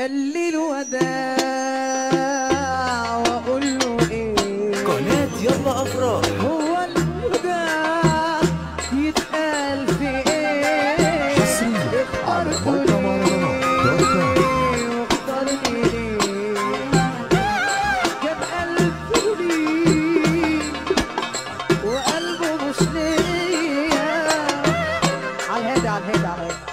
الليل وداع واقول له ايه قناة يلا أفراح هو الوداع يتقال في ايه حصرياً على اخترته موقع مهرجانات دوت كوم. ليه واختارني ليه جاب قلبه ليه وقلبه مش ليا على الهادي على الهادي على الهادي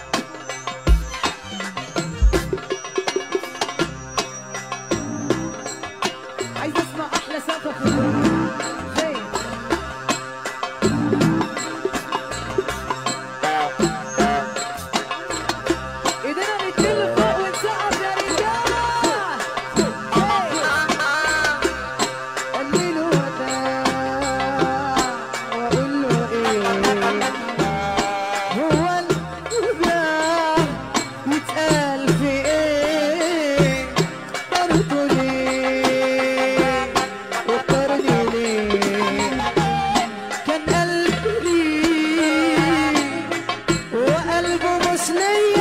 عايز اسمع احلى سقفه في الدنيا فين ايدينا نتكلم فوق ونسقف يا رجاله الليل وداع واقول له ايه هو الوداع يتقال في ايه اخترته ليه واختارني ليه كان قلبي ليه وقلبه مش ليا